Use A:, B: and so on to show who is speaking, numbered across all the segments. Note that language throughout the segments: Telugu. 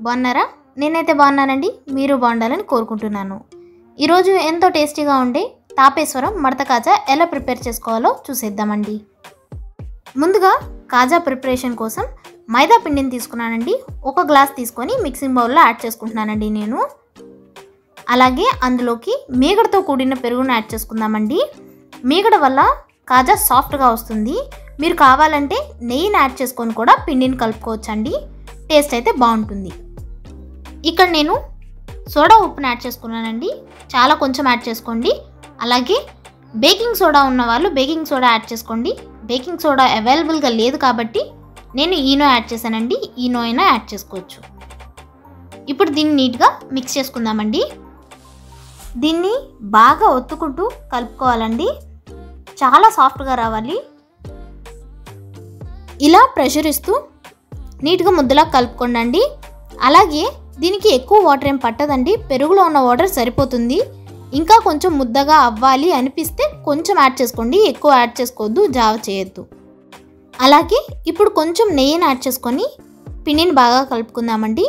A: బాగున్నారా నేనైతే బాగున్నానండి మీరు బాగుండాలని కోరుకుంటున్నాను ఈరోజు ఎంతో టేస్టీగా ఉండే తాపేశ్వరం మడత కాజా ఎలా ప్రిపేర్ చేసుకోవాలో చూసేద్దామండి ముందుగా కాజా ప్రిపరేషన్ కోసం మైదా పిండిని తీసుకున్నానండి ఒక గ్లాస్ తీసుకొని మిక్సింగ్ బౌల్లో యాడ్ చేసుకుంటున్నానండి నేను అలాగే అందులోకి మీగడతో కూడిన పెరుగును యాడ్ చేసుకుందామండి మీగడ వల్ల కాజా సాఫ్ట్గా వస్తుంది మీరు కావాలంటే నెయ్యిని యాడ్ చేసుకొని కూడా పిండిని కలుపుకోవచ్చండి టేస్ట్ అయితే బాగుంటుంది ఇక్కడ నేను సోడా ఉప్పుని యాడ్ చేసుకున్నానండి చాలా కొంచెం యాడ్ చేసుకోండి అలాగే బేకింగ్ సోడా ఉన్న వాళ్ళు బేకింగ్ సోడా యాడ్ చేసుకోండి బేకింగ్ సోడా అవైలబుల్గా లేదు కాబట్టి నేను ఈనో యాడ్ చేశానండి ఈనో అయినా యాడ్ చేసుకోవచ్చు ఇప్పుడు దీన్ని నీట్గా మిక్స్ చేసుకుందామండి దీన్ని బాగా ఒత్తుకుంటూ కలుపుకోవాలండి చాలా సాఫ్ట్గా రావాలి ఇలా ప్రెషర్ ఇస్తూ నీట్గా ముద్దలా కలుపుకోండి అలాగే దీనికి ఎక్కువ వాటర్ ఏం పట్టదండి పెరుగులో ఉన్న వాటర్ సరిపోతుంది ఇంకా కొంచెం ముద్దగా అవ్వాలి అనిపిస్తే కొంచెం యాడ్ చేసుకోండి ఎక్కువ యాడ్ చేసుకోవద్దు జావ చేయొద్దు అలాగే ఇప్పుడు కొంచెం నెయ్యిని యాడ్ చేసుకొని పిండిని బాగా కలుపుకుందామండి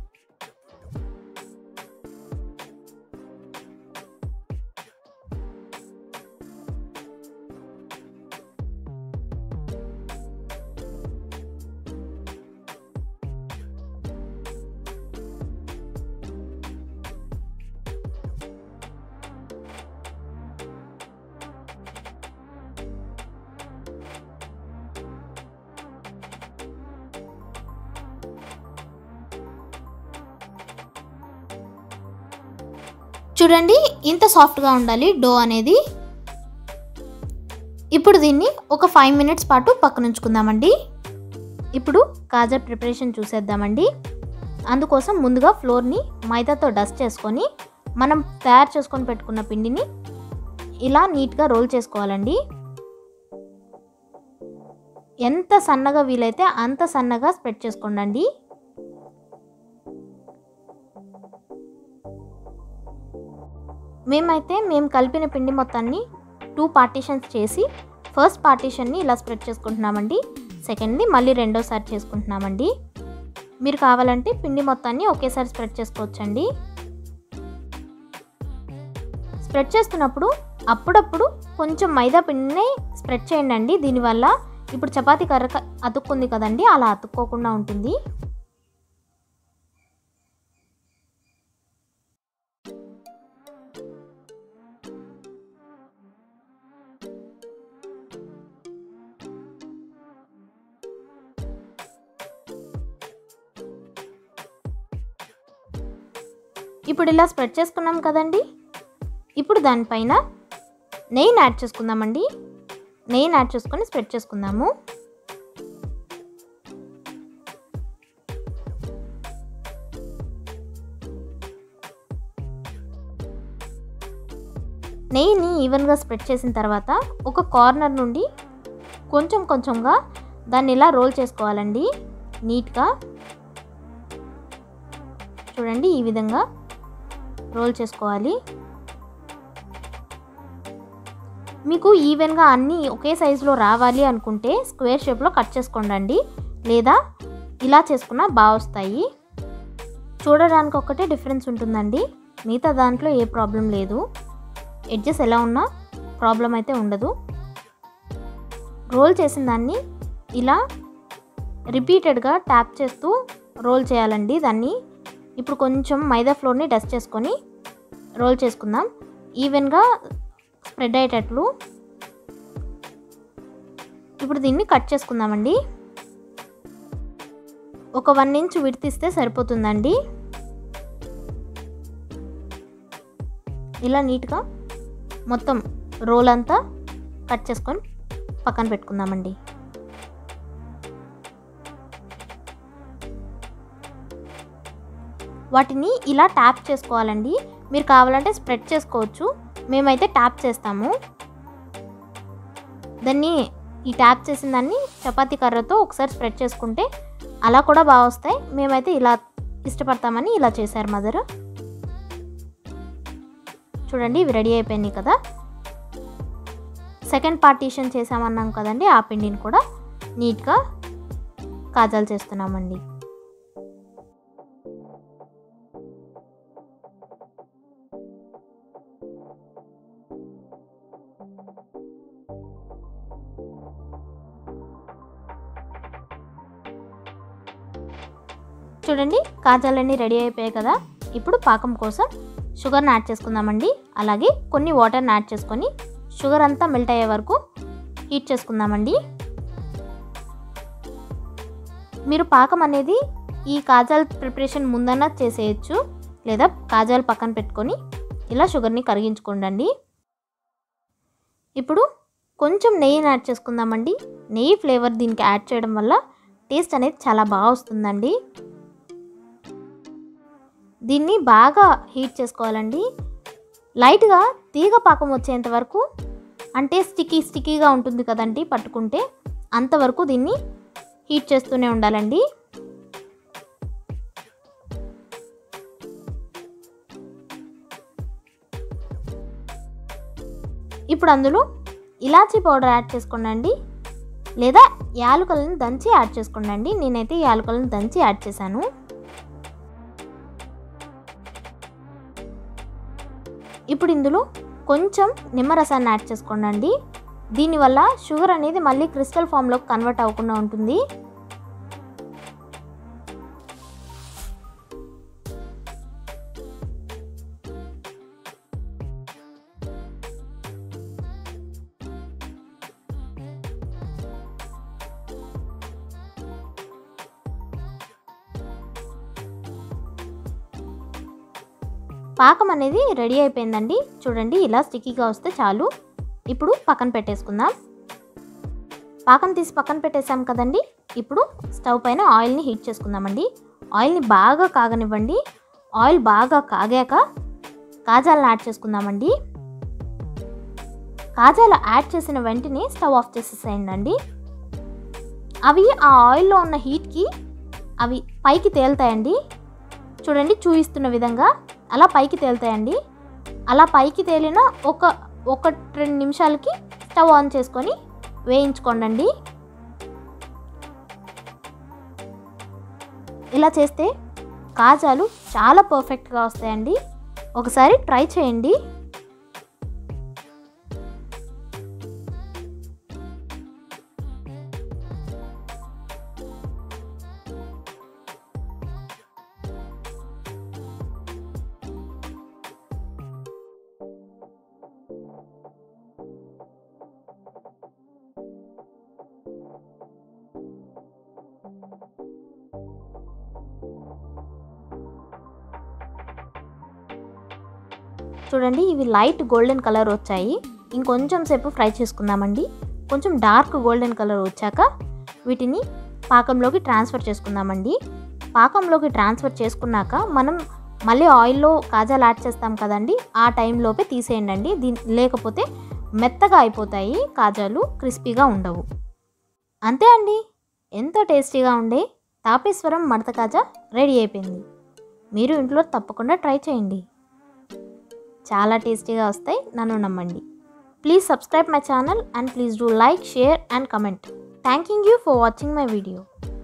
A: చూడండి ఇంత సాఫ్ట్గా ఉండాలి డో అనేది ఇప్పుడు దీన్ని ఒక ఫైవ్ మినిట్స్ పాటు పక్కన ఉంచుకుందామండి ఇప్పుడు కాజా ప్రిపరేషన్ చూసేద్దామండి అందుకోసం ముందుగా ఫ్లోర్ని మైదాతో డస్ట్ చేసుకొని మనం తయారు చేసుకొని పెట్టుకున్న పిండిని ఇలా నీట్గా రోల్ చేసుకోవాలండి ఎంత సన్నగా వీలైతే అంత సన్నగా స్ప్రెడ్ చేసుకోండి మేమైతే మేము కలిపిన పిండి మొత్తాన్ని టూ పార్టీషన్స్ చేసి ఫస్ట్ పార్టీషన్ని ఇలా స్ప్రెడ్ చేసుకుంటున్నామండి సెకండ్ని మళ్ళీ రెండోసారి చేసుకుంటున్నామండి మీరు కావాలంటే పిండి మొత్తాన్ని ఒకేసారి స్ప్రెడ్ చేసుకోవచ్చండి స్ప్రెడ్ చేస్తున్నప్పుడు అప్పుడప్పుడు కొంచెం మైదా పిండిని స్ప్రెడ్ చేయండి అండి దీనివల్ల ఇప్పుడు చపాతీ కర్ర అతుక్కుంది కదండి అలా అతుక్కోకుండా ఉంటుంది ఇప్పుడు ఇలా స్ప్రెడ్ చేసుకున్నాం కదండి ఇప్పుడు దానిపైన నెయ్యిని యాడ్ చేసుకుందామండి నెయ్యిని యాడ్ చేసుకొని స్ప్రెడ్ చేసుకుందాము నెయ్యిని ఈవెన్గా స్ప్రెడ్ చేసిన తర్వాత ఒక కార్నర్ నుండి కొంచెం కొంచెంగా దాన్ని ఇలా రోల్ చేసుకోవాలండి నీట్గా చూడండి ఈ విధంగా రోల్ చేసుకోవాలి మీకు ఈవెన్గా అన్నీ ఒకే సైజులో రావాలి అనుకుంటే స్క్వేర్ షేప్లో కట్ చేసుకోండి లేదా ఇలా చేసుకున్నా బాగా వస్తాయి చూడడానికి ఒక్కటే డిఫరెన్స్ ఉంటుందండి మిగతా దాంట్లో ఏ ప్రాబ్లం లేదు ఎడ్జెస్ ఎలా ఉన్నా ప్రాబ్లం అయితే ఉండదు రోల్ చేసిన దాన్ని ఇలా రిపీటెడ్గా ట్యాప్ చేస్తూ రోల్ చేయాలండి దాన్ని ఇప్పుడు కొంచెం మైదా ఫ్లోర్ని డస్ట్ చేసుకొని రోల్ చేసుకుందాం ఈవెన్గా స్ప్రెడ్ అయ్యేటట్లు ఇప్పుడు దీన్ని కట్ చేసుకుందామండి ఒక వన్ ఇంచ్ విడితిస్తే సరిపోతుందండి ఇలా నీట్గా మొత్తం రోల్ అంతా కట్ చేసుకొని పక్కన పెట్టుకుందామండి వాటిని ఇలా ట్యాప్ చేసుకోవాలండి మీరు కావాలంటే స్ప్రెడ్ చేసుకోవచ్చు మేమైతే ట్యాప్ చేస్తాము దాన్ని ఈ ట్యాప్ చేసిన దాన్ని చపాతీ కర్రతో ఒకసారి స్ప్రెడ్ చేసుకుంటే అలా కూడా బాగా వస్తాయి మేమైతే ఇలా ఇష్టపడతామని ఇలా చేశారు మదర్ చూడండి ఇవి రెడీ అయిపోయినాయి కదా సెకండ్ పార్టీషన్ చేసామన్నాం కదండి ఆ పిండిని కూడా నీట్గా కాజాలు చేస్తున్నామండి చూడండి కాజాలన్నీ రెడీ అయిపోయాయి కదా ఇప్పుడు పాకం కోసం షుగర్ని యాడ్ చేసుకుందామండి అలాగే కొన్ని వాటర్ని యాడ్ చేసుకొని షుగర్ అంతా మెల్ట్ అయ్యే వరకు హీట్ చేసుకుందామండి మీరు పాకం అనేది ఈ కాజాల ప్రిపరేషన్ ముందన్న చేసేయచ్చు లేదా కాజాలు పక్కన పెట్టుకొని ఇలా షుగర్ని కరిగించుకోండి ఇప్పుడు కొంచెం నెయ్యిని యాడ్ చేసుకుందామండి నెయ్యి ఫ్లేవర్ దీనికి యాడ్ చేయడం వల్ల టేస్ట్ అనేది చాలా బాగా వస్తుందండి దీన్ని బాగా హీట్ చేసుకోవాలండి లైట్గా తీగ పాకం వచ్చేంత వరకు అంటే స్టిక్కీ స్టిక్కీగా ఉంటుంది కదండి పట్టుకుంటే అంతవరకు దీన్ని హీట్ చేస్తూనే ఉండాలండి ఇప్పుడు అందులో ఇలాచీ పౌడర్ యాడ్ చేసుకోండి లేదా యాలకులను దంచి యాడ్ చేసుకోండి నేనైతే యాలకులను దంచి యాడ్ చేశాను ఇప్పుడు ఇందులో కొంచెం నిమ్మరసాన్ని యాడ్ చేసుకోండి దీనివల్ల షుగర్ అనేది మళ్ళీ క్రిస్టల్ ఫామ్లోకి కన్వర్ట్ అవ్వకుండా ఉంటుంది పాకం అనేది రెడీ అయిపోయిందండి చూడండి ఇలా స్టిక్కీగా వస్తే చాలు ఇప్పుడు పక్కన పెట్టేసుకుందాం పాకం తీసి పక్కన పెట్టేసాం కదండి ఇప్పుడు స్టవ్ పైన ఆయిల్ని హీట్ చేసుకుందామండి ఆయిల్ని బాగా కాగనివ్వండి ఆయిల్ బాగా కాగాక కాజాలను యాడ్ చేసుకుందామండి కాజాలు యాడ్ చేసిన వెంటనే స్టవ్ ఆఫ్ చేసేసేయండి అవి ఆ ఆయిల్లో ఉన్న హీట్కి అవి పైకి తేలుతాయండి చూడండి చూపిస్తున్న విధంగా అలా పైకి తేలుతాయండి అలా పైకి తేలిన ఒక ఒక రెండు నిమిషాలకి స్టవ్ ఆన్ చేసుకొని వేయించుకోండి ఇలా చేస్తే కాజాలు చాలా పర్ఫెక్ట్గా వస్తాయండి ఒకసారి ట్రై చేయండి చూడండి ఇవి లైట్ గోల్డెన్ కలర్ వచ్చాయి ఇంకొంచెం సేపు ఫ్రై చేసుకుందామండి కొంచెం డార్క్ గోల్డెన్ కలర్ వచ్చాక వీటిని పాకంలోకి ట్రాన్స్ఫర్ చేసుకుందామండి పాకంలోకి ట్రాన్స్ఫర్ చేసుకున్నాక మనం మళ్ళీ ఆయిల్లో కాజాలు యాడ్ చేస్తాం కదండి ఆ టైంలోపే తీసేయండి దీని లేకపోతే మెత్తగా అయిపోతాయి కాజాలు క్రిస్పీగా ఉండవు అంతే అండి ఎంతో టేస్టీగా ఉండే తాపేశ్వరం మడత కాజా రెడీ అయిపోయింది మీరు ఇంట్లో తప్పకుండా ట్రై చేయండి చాలా టేస్టీగా వస్తాయి నన్ను నమ్మండి please subscribe my channel and please do like share and comment thanking you for watching my video